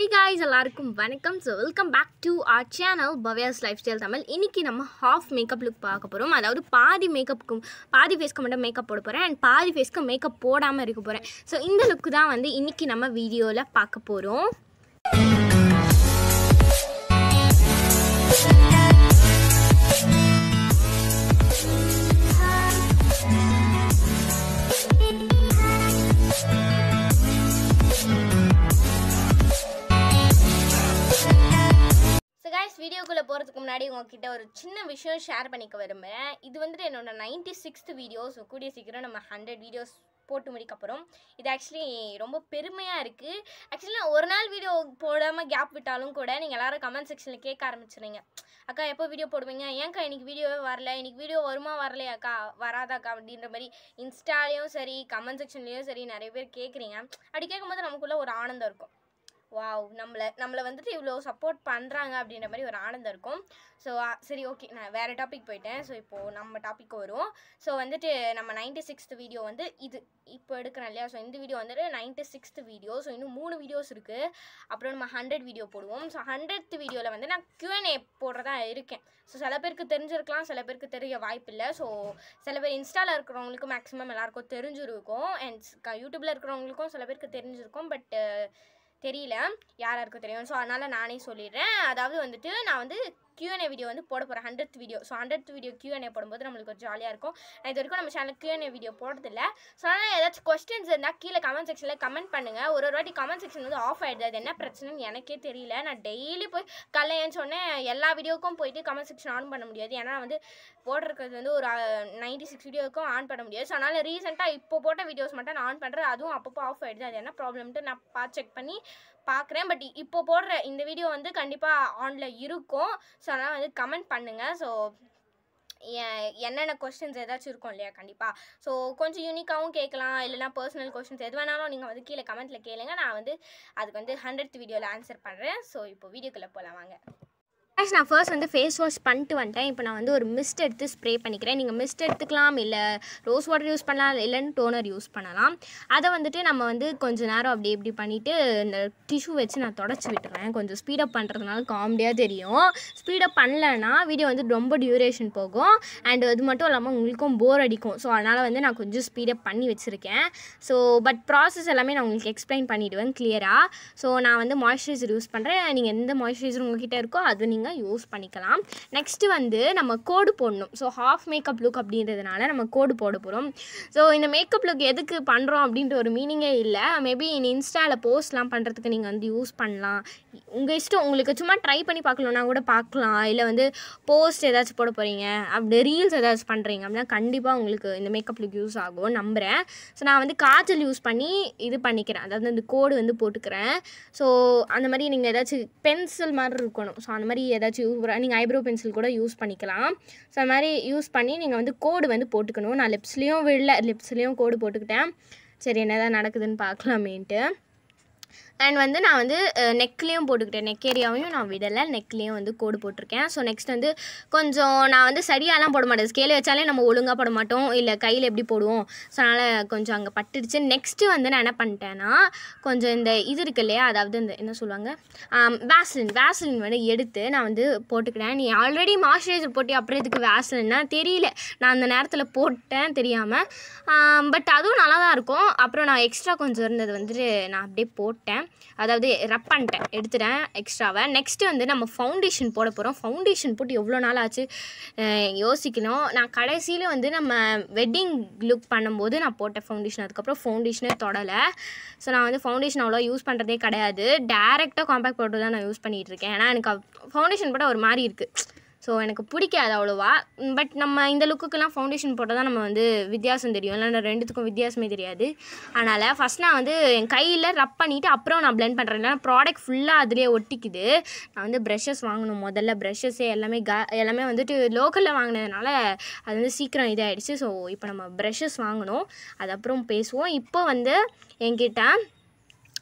guys எல்லாருக்கும் வணக்கம் so welcome back to our channel Bhavya's lifestyle Tamil இன்னைக்கு நம்ம ஹாஃப் மேக்கப் லுக் பார்க்க போகிறோம் அதாவது பாதி மேக்கப்புக்கும் பாதி ஃபேஸ்க்கு மட்டும் மேக்கப் போட போகிறேன் அண்ட் பாதி ஃபேஸ்க்கு மேக்கப் போடாமல் இருக்க போகிறேன் ஸோ இந்த லுக்கு தான் வந்து இன்னைக்கு நம்ம வீடியோவில் பார்க்க போகிறோம் ஸோ கைஸ் வீடியோக்குள்ளே போகிறதுக்கு முன்னாடி உங்ககிட்ட ஒரு சின்ன விஷயம் ஷேர் பண்ணிக்க விரும்புகிறேன் இது வந்துட்டு என்னோட நைன்டி சிக்ஸ்த் வீடியோஸ் கூடிய சீக்கிரம் நம்ம ஹண்ட்ரட் வீடியோஸ் போட்டு முடிக்க போகிறோம் இது ஆக்சுவலி ரொம்ப பெருமையாக இருக்குது ஆக்சுவலி நான் ஒரு நாள் வீடியோ போடாமல் கேப் விட்டாலும் கூட நீங்கள் எல்லாரும் கமெண்ட் செக்ஷனில் கேட்க ஆரம்பிச்சிடுங்க அக்கா எப்போ வீடியோ போடுவீங்க ஏன்க்கா இன்னைக்கு வீடியோவே வரல இன்னைக்கு வீடியோ வருமா வரலையாக்கா வராதாக்கா அப்படின்ற மாதிரி இன்ஸ்டாலேயும் சரி கமெண்ட் செக்ஷன்லேயும் சரி நிறைய பேர் கேட்குறீங்க அப்படி கேட்கும்போது நமக்குள்ள ஒரு ஆனந்தம் இருக்கும் வாவ் நம்மளை நம்மளை வந்துட்டு இவ்வளோ சப்போர்ட் பண்ணுறாங்க அப்படின்ற மாதிரி ஒரு ஆனந்தம் இருக்கும் ஸோ சரி ஓகே நான் வேறு டாபிக் போயிட்டேன் ஸோ இப்போது நம்ம டாபிக் வரும் ஸோ வந்துட்டு நம்ம நைன்டி சிக்ஸ்த் வீடியோ வந்து இது இப்போ எடுக்கிறேன் இல்லையா ஸோ இந்த வீடியோ வந்துட்டு நைன்டி சிக்ஸ்த் வீடியோ ஸோ இன்னும் மூணு வீடியோஸ் இருக்குது அப்புறம் நம்ம ஹண்ட்ரட் வீடியோ போடுவோம் ஸோ ஹண்ட்ரட் வீடியோவில் வந்து நான் Q&A போடுறதா இருக்கேன் ஸோ சில பேருக்கு தெரிஞ்சிருக்கலாம் சில பேருக்கு தெரிய வாய்ப்பு இல்லை ஸோ சில பேர் இன்ஸ்டாவில் இருக்கிறவங்களுக்கும் மேக்ஸிமம் எல்லாருக்கும் தெரிஞ்சிருக்கும் அண்ட் யூடியூப்பில் இருக்கிறவங்களுக்கும் சில பேருக்கு தெரிஞ்சிருக்கும் பட் தெரியல யார் யாருக்கும் தெரியும் ஸோ அதனால் நானே சொல்லிடுறேன் அதாவது வந்துட்டு நான் வந்து Q&A வீடியோ வந்து போட போகிறேன் hundred video so hundred video Q&A போடும்போது நம்மளுக்கு ஒரு ஜாலியாக இருக்கும் நான் இது வரைக்கும் நம்ம சேனல் Q&A வீடியோ போடுறதில்ல ஸோ அதனால் ஏதாச்சும் கொஸ்டின்ஸ் இருந்தால் கீழே கமெண்ட் செக்ஷனில் கமெண்ட் பண்ணுங்கள் ஒரு ஒரு வாட்டி கமெண்ட் செக்ஷன் வந்து ஆஃப் ஆகிடுது அது என்ன பிரச்சனைன்னு எனக்கே தெரியல நான் டெய்லி போய் காலைல ஏன்னு சொன்னேன் எல்லா வீடியோக்கும் போயிட்டு கமெண்ட் செக்ஷன் ஆன் பண்ண முடியாது ஏன்னா வந்து போட்டிருக்கிறது வந்து ஒரு நைன்டி சிக்ஸ் வீடியோக்கும் ஆன் பண்ண முடியாது ஸோ அதனால் ரீசெண்டாக இப்போ போட்ட வீடியோஸ் மட்டும் நான் ஆன் பண்ணுறேன் அதுவும் அப்பப்போ ஆஃப் ஆகிடுது அது என்ன ப்ராப்ளம்ட்டு நான் பார்த்து செக் பண்ணி பார்க்குறேன் பட் இப்போ போடுற இந்த வீடியோ வந்து கண்டிப்பாக ஆனில் இருக்கும் ஸோ அதனால் வந்து கமெண்ட் பண்ணுங்கள் ஸோ என்னென்ன கொஸ்டின்ஸ் ஏதாச்சும் இருக்கும் இல்லையா கண்டிப்பாக ஸோ கொஞ்சம் யூனிக்காகவும் கேட்கலாம் இல்லைனா பர்சனல் கொஸ்டின்ஸ் எது வேணாலும் நீங்கள் வந்து கீழே கமெண்ட்டில் கேளுங்க நான் வந்து அதுக்கு வந்து ஹண்ட்ரட் வீடியோவில் ஆன்சர் பண்ணுறேன் ஸோ இப்போ வீடியோக்குள்ளே போகலாம் வாங்க guys, நான் ஃபர்ஸ்ட் வந்து ஃபேஸ் வாஷ் பண்ணிட்டு வந்துட்டேன் இப்போ நான் வந்து ஒரு மிஸ்ட் எடுத்து ஸ்ப்ரே பண்ணிக்கிறேன் நீங்கள் மிஸ்ட் எடுத்துக்கலாம் இல்லை ரோஸ் வாட்டர் யூஸ் பண்ணலாம் இல்லைன்னு டோனர் யூஸ் பண்ணலாம் அதை வந்துட்டு நம்ம வந்து கொஞ்ச நேரம் அப்படி இப்படி பண்ணிவிட்டு இந்த டிஷ்யூ வச்சு நான் தொடச்சி விட்டுறேன் கொஞ்சம் ஸ்பீடப் பண்ணுறதுனால காமெடியாக தெரியும் ஸ்பீடப் பண்ணலன்னா வீடியோ வந்து ரொம்ப டியூரேஷன் போகும் அண்ட் அது மட்டும் இல்லாமல் உங்களுக்கும் போர் அடிக்கும் ஸோ அதனால் வந்து நான் கொஞ்சம் ஸ்பீடப் பண்ணி வச்சுருக்கேன் ஸோ பட் ப்ராசஸ் எல்லாமே நான் உங்களுக்கு எக்ஸ்பிளைன் பண்ணிவிடுவேன் கிளியராக ஸோ நான் வந்து மாய்ஸ்சரைசர் யூஸ் பண்ணுறேன் நீங்கள் எந்த மாய்ஸ்சரைசர் உங்ககிட்ட இருக்கோ அது நீங்கள் யூஸ் பண்ணிக்கலாம் நெக்ஸ்ட்டு வந்து நம்ம கோடு போடணும் ஸோ ஹாஃப் மேக்கப் லுக் அப்படின்றதுனால நம்ம கோடு போட போகிறோம் ஸோ இந்த மேக்கப் லுக் எதுக்கு பண்ணுறோம் அப்படின்ற ஒரு மீனிங்கே இல்லை மேபி இந்த இன்ஸ்டாவில் போஸ்ட்லாம் பண்ணுறதுக்கு நீங்கள் வந்து யூஸ் பண்ணலாம் உங்கள் இஷ்டம் உங்களுக்கு சும்மா ட்ரை பண்ணி பார்க்கலன்னா கூட பார்க்கலாம் இல்லை வந்து போஸ்ட் ஏதாச்சும் போட போகிறீங்க அப்படி ரீல்ஸ் ஏதாச்சும் பண்ணுறீங்க அப்படின்னா கண்டிப்பாக உங்களுக்கு இந்த மேக்கப் லுக் யூஸ் ஆகும் நம்புகிறேன் ஸோ நான் வந்து காஜல் யூஸ் பண்ணி இது பண்ணிக்கிறேன் அதாவது அந்த கோடு வந்து போட்டுக்கிறேன் ஸோ அந்த மாதிரி நீங்கள் ஏதாச்சும் பென்சில் மாதிரி இருக்கணும் ஸோ அந்த மாதிரி ஏதாச்சும் யூஸ் நீங்கள் ஐப்ரோ பென்சில் கூட யூஸ் பண்ணிக்கலாம் ஸோ அது மாதிரி யூஸ் பண்ணி நீங்கள் வந்து கோடு வந்து போட்டுக்கணும் நான் லிப்ஸ்லேயும் விடல லிப்ஸ்லேயும் கோடு போட்டுக்கிட்டேன் சரி என்ன தான் நடக்குதுன்னு பார்க்கலாமேன்ட்டு அண்ட் வந்து நான் வந்து நெக்லேயும் போட்டுக்கிட்டேன் நெக் ஏரியாவையும் நான் விடலை நெக்லேயும் வந்து கோடு போட்டிருக்கேன் ஸோ நெக்ஸ்ட் வந்து கொஞ்சம் நான் வந்து சரியாலாம் போட மாட்டேன் ஸ்கேல் வச்சாலே நம்ம ஒழுங்காக போட மாட்டோம் இல்லை கையில் எப்படி போடுவோம் ஸோ அதனால் கொஞ்சம் அங்கே பட்டுடுச்சு நெக்ஸ்ட்டு வந்து நான் என்ன பண்ணிட்டேன்னா கொஞ்சம் இந்த இது இருக்கு இல்லையா அதாவது இந்த என்ன சொல்லுவாங்க வேஸ்லின் வேஸ்லின் வந்து எடுத்து நான் வந்து போட்டுக்கிட்டேன் நீ ஆல்ரெடி மாய்ஸ்சரைசர் போட்டு அப்புறம் இதுக்கு வேஸ்லின்னா தெரியல நான் அந்த நேரத்தில் போட்டேன் தெரியாமல் பட் அதுவும் நல்லா தான் இருக்கும் அப்புறம் நான் எக்ஸ்ட்ரா கொஞ்சம் இருந்தது வந்துட்டு நான் அப்படியே போட்டேன் அதாவது ரப் பண்ணிட்டேன் எடுத்துட்டேன் எக்ஸ்ட்ராவை நெக்ஸ்ட்டு வந்து நம்ம ஃபவுண்டேஷன் போட போகிறோம் ஃபவுண்டேஷன் போட்டு எவ்வளோ நாள் ஆச்சு அஹ் யோசிக்கணும் நான் கடைசியில் வந்து நம்ம வெட்டிங் லுக் பண்ணும்போது நான் போட்டேன் ஃபவுண்டேஷன் அதுக்கப்புறம் ஃபவுண்டேஷனே தொடலை ஸோ நான் வந்து ஃபவுண்டேஷன் அவ்வளோ யூஸ் பண்ணுறதே கிடையாது டேரெக்டாக காம்பேக்ட் பவுடர் தான் நான் யூஸ் பண்ணிகிட்டு இருக்கேன் ஏன்னா எனக்கு ஃபவுண்டேஷன் போட்டால் ஒரு மாதிரி இருக்குது ஸோ எனக்கு பிடிக்காது அவ்வளோவா பட் நம்ம இந்த லுக்குக்கெல்லாம் ஃபவுண்டேஷன் போட்டால் தான் நம்ம வந்து வித்தியாசம் தெரியும் இல்லைன்னா ரெண்டுத்துக்கும் வித்தியாசமே தெரியாது அதனால் ஃபஸ்ட் நான் வந்து என் கையில் ரப் பண்ணிவிட்டு அப்புறம் நான் blend பண்ணுறேன் இல்லைனா ப்ராடக்ட் ஃபுல்லாக அதிலே ஒட்டிக்குது நான் வந்து ப்ரஷஸ் வாங்கணும் முதல்ல ப்ரஷஸ்ஸே எல்லாமே க எல்லாமே வந்துட்டு லோக்கலில் வாங்கினதுனால அது வந்து சீக்கிரம் இதாகிடுச்சு ஸோ இப்போ நம்ம ப்ரஷஸ் வாங்கணும் அது அப்புறம் பேசுவோம் இப்போ வந்து என்கிட்ட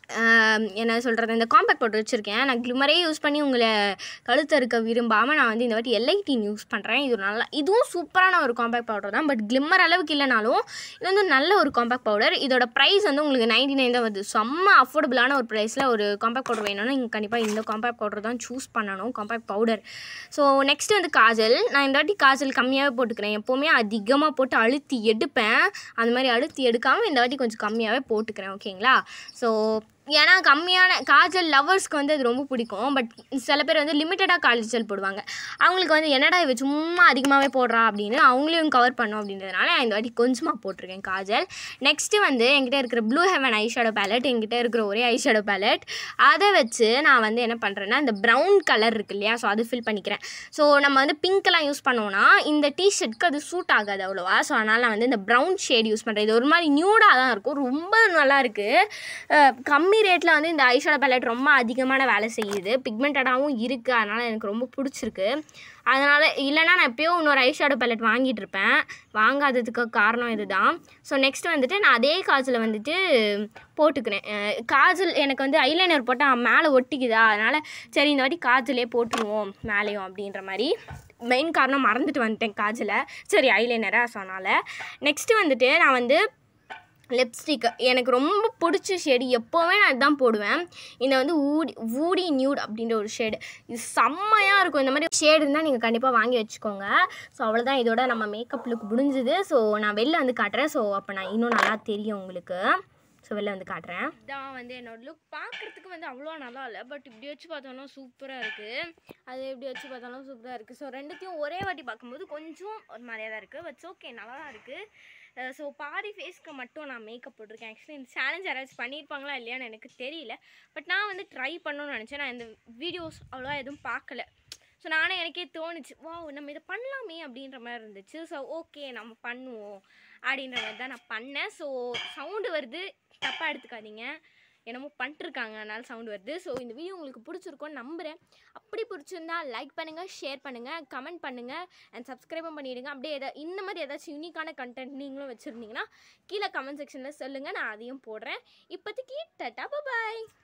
ஆம், என்ன சொல்கிறது இந்த காம்பேக்ட் பவுடர் வச்சுருக்கேன் நான் கிளிமரே யூஸ் பண்ணி உங்களை கழுத்து இருக்க விரும்பாமல் நான் வந்து இந்த வாட்டி எல்ஐடின் யூஸ் பண்ணுறேன் இது ஒரு நல்லா இதுவும் சூப்பரான ஒரு காம்பேக்ட் பவுடர் தான் பட் கிளிம்மர் அளவுக்கு இல்லைனாலும் இது வந்து நல்ல ஒரு காம்பேக்ட் பவுடர் இதோட ப்ரைஸ் வந்து உங்களுக்கு நைன்டி நைன் தான் வருது செம்ம அஃபோர்டபுளான ஒரு ப்ரைஸில் ஒரு காம்பேக்ட் பவுடர் வேணும்னா நீங்கள் கண்டிப்பாக இந்த காம்பேக்ட் பவுடர் தான் சூஸ் பண்ணணும் காம்பேக்ட் பவுடர் ஸோ நெக்ஸ்ட் வந்து காஜல் நான் இந்த வாட்டி காஜல் கம்மியாகவே போட்டுக்கிறேன் எப்போவுமே அதிகமாக போட்டு அழுத்தி எடுப்பேன் அந்த மாதிரி அழுத்தி எடுக்காமல் இந்த வாட்டி கொஞ்சம் கம்மியாகவே போட்டுக்கிறேன் ஓகேங்களா ஸோ ஏன்னா கம்மியான காஜல் லவர்ஸ்க்கு வந்து அது ரொம்ப பிடிக்கும் பட் சில பேர் வந்து லிமிட்டடாக காஜல் போடுவாங்க அவங்களுக்கு வந்து என்னடா இவ சும்மா அதிகமாகவே போடுறா அப்படின்னு அவங்களையும் கவர் பண்ணும் அப்படின்றதுனால நான் இந்த வாட்டி கொஞ்சமாக போட்டிருக்கேன் காஜல் நெக்ஸ்ட்டு வந்து என்கிட்ட இருக்கிற ப்ளூ ஹெவன் ஐஷேடோ பேலட் என்கிட்ட இருக்கிற ஒரே ஐஷேடோ பேலட் அதை வச்சு நான் வந்து என்ன பண்ணுறேன்னா இந்த ப்ரௌன் கலர் இருக்கு இல்லையா ஸோ அது ஃபில் பண்ணிக்கிறேன் ஸோ நம்ம வந்து பிங்க்கெல்லாம் யூஸ் பண்ணோன்னா இந்த டிஷர்ட்க்கு அது சூட் ஆகாது அவ்வளோவா ஸோ அதனால் நான் வந்து இந்த ப்ரௌன் ஷேட் யூஸ் பண்ணுறேன் இது ஒரு மாதிரி நியூடாக தான் இருக்கும் ரொம்ப நல்லா இருக்குது கம்மி ரேட்டில் வந்து இந்த ஐஷேடோ பேலட் ரொம்ப அதிகமான வேலை செய்யுது பிக்மெண்டடாகவும் இருக்குது அதனால் எனக்கு ரொம்ப பிடிச்சிருக்கு அதனால் இல்லைனா நான் எப்பயோ இன்னொரு ஐஷேடோ பேலட் வாங்கிட்டு இருப்பேன் வாங்காததுக்கு காரணம் இதுதான் ஸோ நெக்ஸ்ட் வந்துட்டு நான் அதே காஜில் வந்துட்டு போட்டுக்கிறேன் அஹ் காஜல் எனக்கு வந்து ஐலைனர் போட்டால் மேலே ஒட்டிக்குதா அதனால் சரி இந்த வாட்டி காஜலே போட்டுருவோம் மேலேயும் அப்படின்ற மாதிரி மெயின் காரணம் மறந்துட்டு வந்துட்டேன் காஜலை சரி ஐலைனராக சொன்னால நெக்ஸ்ட்டு வந்துட்டு நான் வந்து லிப்ஸ்டிக் எனக்கு ரொம்ப பிடிச்ச ஷேடு எப்போவுமே நான் இதுதான் போடுவேன் இந்த வந்து ஊடி ஊடி நியூட் அப்படின்ற ஒரு ஷேடு இது செம்மையாக இருக்கும் இந்த மாதிரி ஷேடு இருந்தால் நீங்கள் கண்டிப்பாக வாங்கி வச்சுக்கோங்க ஸோ அவ்வளோதான் இதோட நம்ம மேக்கப் லுக் முடிஞ்சுது ஸோ நான் வெளில வந்து காட்டுறேன் ஸோ அப்போ நான் இன்னும் நல்லா தெரியும் உங்களுக்கு ஸோ வெளில வந்து காட்டுறேன் இதான் வந்து என்னோட லுக் பார்க்குறதுக்கு வந்து அவ்வளோ நல்லா இல்லை பட் இப்படி வச்சு பார்த்தாலும் சூப்பராக இருக்குது அது எப்படி வச்சு பார்த்தாலும் சூப்பராக இருக்குது ஸோ ரெண்டுத்தையும் ஒரே வாட்டி பார்க்கும்போது கொஞ்சம் ஒரு மாதிரியாக தான் இருக்குது பட்ஸ் ஓகே நல்லா தான் இருக்குது ஸோ பாதி ஃபேஸ்க்கு மட்டும் நான் மேக்கப் போட்டிருக்கேன் ஆக்சுவலி இந்த சேலஞ்ச் யாராச்சும் பண்ணியிருப்பாங்களா இல்லையான்னு எனக்கு தெரியல பட் நான் வந்து ட்ரை பண்ணணும்னு நினச்சேன் நான் இந்த வீடியோஸ் அவ்வளோவா எதுவும் பார்க்கல ஸோ நானே எனக்கே தோணுச்சு வா நம்ம இதை பண்ணலாமே அப்படின்ற மாதிரி இருந்துச்சு ஸோ ஓகே நம்ம பண்ணுவோம் அப்படின்ற மாதிரி தான் நான் பண்ணேன் ஸோ சவுண்டு வருது தப்பாக எடுத்துக்காதீங்க என்னமோ பண்ணிட்டுருக்காங்க அதனால சவுண்ட் வருது ஸோ இந்த வீடியோ உங்களுக்கு பிடிச்சிருக்கும்னு நம்புகிறேன் அப்படி பிடிச்சிருந்தா லைக் பண்ணுங்கள் ஷேர் பண்ணுங்கள் கமெண்ட் பண்ணுங்கள் அண்ட் சப்ஸ்கிரைபும் பண்ணிவிடுங்க அப்படியே எதா இந்த மாதிரி ஏதாச்சும் யூனிக்கான கண்டென்ட் நீங்களும் வச்சுருந்தீங்கன்னா கீழே கமெண்ட் செக்ஷனில் சொல்லுங்கள் நான் அதையும் போடுறேன் இப்போதைக்கு டட்டா பாய்